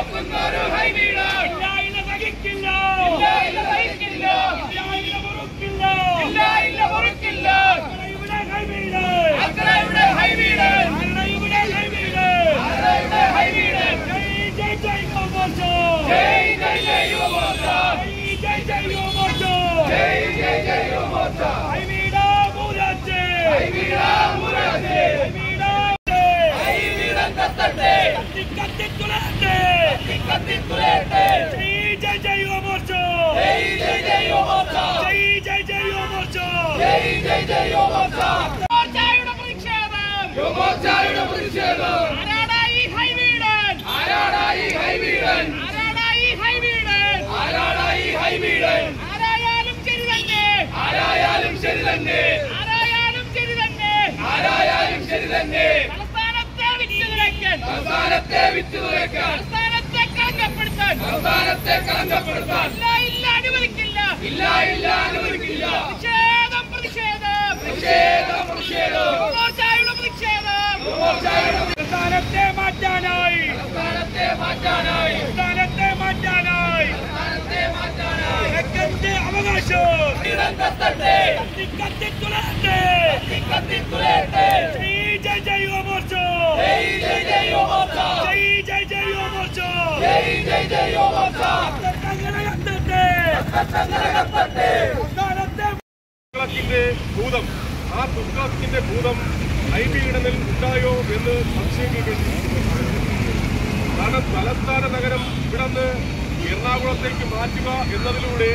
നോക്കുന്നൊരു ഹൈവീട് ഇല്ല ഇല്ല സഹിക്കില്ല ഇല്ല ഇല്ല സഹിക്കില്ല ഇല്ല ഇല്ല പൊറുക്കില്ല ഇല്ല ഇല്ല പൊറുക്കില്ല ആരുടെ ഇവിടെ കൈവീട് അക്രയുടെ ഹൈവീട് ആരുടെ ഇവിടെ കൈവീട് അക്രയുടെ ഹൈവീട് ജയ് ജയ് ജയ് യുവമോർച്ച ജയ് ജയ് ജയ് യുവമോർച്ച ജയ് ജയ് ജയ് യുവമോർച്ച ജയ് ജയ് ജയ് യുവമോർച്ച കൈവീട് മൂരാറ്റ് ഹൈവീട് മുരാജ് കൈവീട് ഹൈവീട് കത്തട്ടെ കത്തി കത്തി തുളയട്ടെ കത്തി തുലയട്ടെ ജയ് ജയ് ജയ് യുവമോർച്ച ജയ് ജയ് ജയ് യുവമോർച്ച ജയ് ജയ് ജയ് യുവമോർച്ച ജയ് ജയ് ജയ് യുവമോർച്ച മോർച്ചയുടെ പ്രതിഷേധം യുവമോർച്ചയുടെ പ്രതിഷേധം ആരാടാ ഈ ഹൈവീടൻ ആരാടാ ഈ ഹൈവീടൻ ആരാടാ ഈ ഹൈവീടൻ ആരാടാ ഈ ഹൈവീടൻ ആരായാലും ശരി തന്നെ ആരായാലും ശരി തന്നെ ആരായാലും ശരി തന്നെ ആരായാലും ശരി തന്നെ സംസ്ഥാനത്തെ വിറ്റുതുലയ്ക്കാൻ സംസ്ഥാനത്തെ വിറ്റുതുലയ്ക്കാൻ സംസ്ഥാനത്തെ കളങ്കപ്പെടുത്താൻ സംസ്ഥാനത്തെ കളങ്കപ്പെടുത്താൻ ഇല്ല ഇല്ല അനുവദിക്കില്ല ഇല്ല ഇല്ല അനുവദിക്കില്ല പ്രതിഷേധം പ്രതിഷേധം പ്രതിഷേധം പ്രതിഷേധം മോർച്ചയുടെ പ്രതിഷേധം യുവമോർച്ചയുടെ സംസ്ഥാനത്തെ മാറ്റാനായി സംസ്ഥാനത്തെ മാറ്റാനായി സംസ്ഥാനത്തെ മാറ്റാനായി സംസ്ഥാനത്തെ മാറ്റാനായി തെക്കന്റെ അവകാശം ഇടം കത്തട്ടെ കത്തി കത്തി തുളയട്ടെ കത്തി തുലയട്ടെ ജയ് ജയ് ജയ് യുവമോർച്ച ജയ് ജയ് ജയ് യുവമോർച്ച ജയ് ജയ് ജയ് യുവമോർച്ച ജയ് ജയ് ജയ് യുവമോർച്ച അങ്ങനെ കത്തട്ടെ കത്തങ്ങനെ കത്തട്ടെ സംസ്ഥാനത്തെ തുർക്കിന്റെ ഭൂതം ആ തുർക്കിന്റെ ഭൂതം ഐബിയിടനിൽ ഉണ്ടായോ എന്ന് സംശയിക്കേണ്ടി കാരണം തലസ്ഥാന നഗരം ഇവിടെ നിന്ന് എറണാകുളത്തേക്ക് മാറ്റുക എന്നതിലൂടെ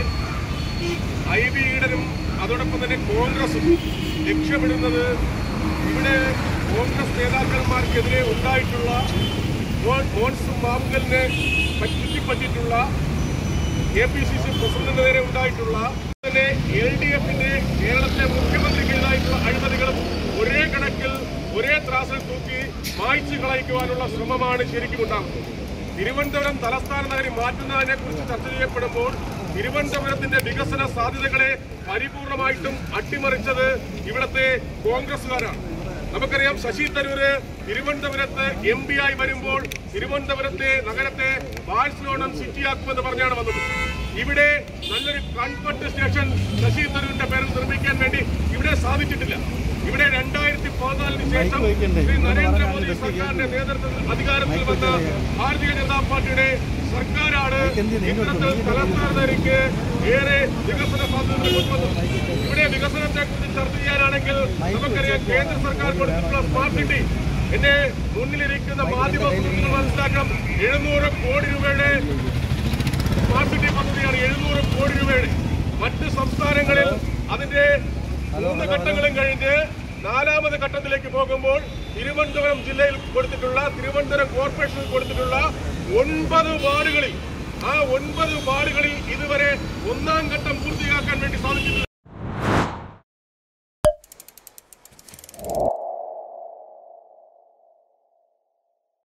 ഐബി ഈഡനും അതോടൊപ്പം തന്നെ കോൺഗ്രസും ലക്ഷ്യമിടുന്നത് ഇവിടെ കോൺഗ്രസ് നേതാക്കന്മാർക്കെതിരെ ഉണ്ടായിട്ടുള്ള മോൻ- മോൻസും മാവുങ്കലിനെ ചുറ്റിപ്പറ്റിയിട്ടുള്ള കെ പി സി സി പ്രസിഡന്റിന് നേരെ ഉണ്ടായിട്ടുള്ള തന്നെ എൽ ഡി എഫിന്റെ കേരളത്തിലെ മുഖ്യമന്ത്രിക്കെതിരായിട്ടുള്ള അഴിമതികളും ഒരേ കണക്കിൽ ഒരേ ത്രാസിൽ തൂക്കി മായ്ച്ചു കളയിക്കുവാനുള്ള ശ്രമമാണ് ശരിക്കും ഉണ്ടാകുന്നത് തിരുവനന്തപുരം തലസ്ഥാന നഗരി മാറ്റുന്നതിനെ കുറിച്ച് ചർച്ച ചെയ്യപ്പെടുമ്പോൾ തിരുവനന്തപുരത്തിന്റെ വികസന സാധ്യതകളെ പരിപൂർണമായിട്ടും അട്ടിമറിച്ചത് ഇവിടത്തെ കോൺഗ്രസുകാരാണ് നമുക്കറിയാം ശശി തരൂര് തിരുവനന്തപുരത്ത് എം പി ആയി വരുമ്പോൾ തിരുവനന്തപുരത്തെ നഗരത്തെ ബാഴ്സലോണം സിറ്റിയാക്കുമെന്ന് പറഞ്ഞാണ് വന്നത് ഇവിടെ നല്ലൊരു കൺഫർട്ട് സ്റ്റേഷൻ ശശി തരൂരിന്റെ പേരിൽ നിർമ്മിക്കാൻ വേണ്ടി ഇവിടെ സാധിച്ചിട്ടില്ല ഇവിടെ രണ്ടായിരത്തി പതിനാലിന് ശേഷം ശ്രീ നരേന്ദ്രമോദി സർക്കാരിന്റെ നേതൃത്വത്തിൽ അധികാരത്തിൽ വന്ന ഭാരതീയ ജനതാ പാർട്ടിയുടെ സർക്കാരാണ് ഇത്തരത്തിൽ തലസ്ഥാനത്തേക്ക് ഏറെ വികസന സാധ്യതകൾ കൊണ്ടുവന്നത് ഇവിടെ വികസനത്തെ കുറിച്ച് ചർച്ച ചെയ്യാനാണെങ്കിൽ നമുക്കറിയാം കേന്ദ്ര സർക്കാർ കൊടുത്തിട്ടുള്ള സ്മാർട്ട് സിറ്റി എന്റെ മുന്നിലിരിക്കുന്ന മാധ്യമ സുഹൃത്തുക്കൾ മനസ്സിലാക്കണം എഴുന്നൂറ് കോടി രൂപയുടെ സ്മാർട്ട് സിറ്റി പദ്ധതിയാണ് എഴുന്നൂറ് കോടി രൂപയുടെ മറ്റ് സംസ്ഥാനങ്ങളിൽ അതിന്റെ മൂന്ന് ഘട്ടങ്ങളും കഴിഞ്ഞ് നാലാമത് ഘട്ടത്തിലേക്ക് പോകുമ്പോൾ തിരുവനന്തപുരം ജില്ലയിൽ കൊടുത്തിട്ടുള്ള തിരുവനന്തപുരം കോർപ്പറേഷനിൽ കൊടുത്തിട്ടുള്ള ഒൻപത് വാർഡുകളിൽ ആ ഒൻപത് വാർഡുകളിൽ ഇതുവരെ ഒന്നാം ഘട്ടം പൂർത്തിയാക്കാൻ വേണ്ടി സാധിച്ചിട്ടില്ല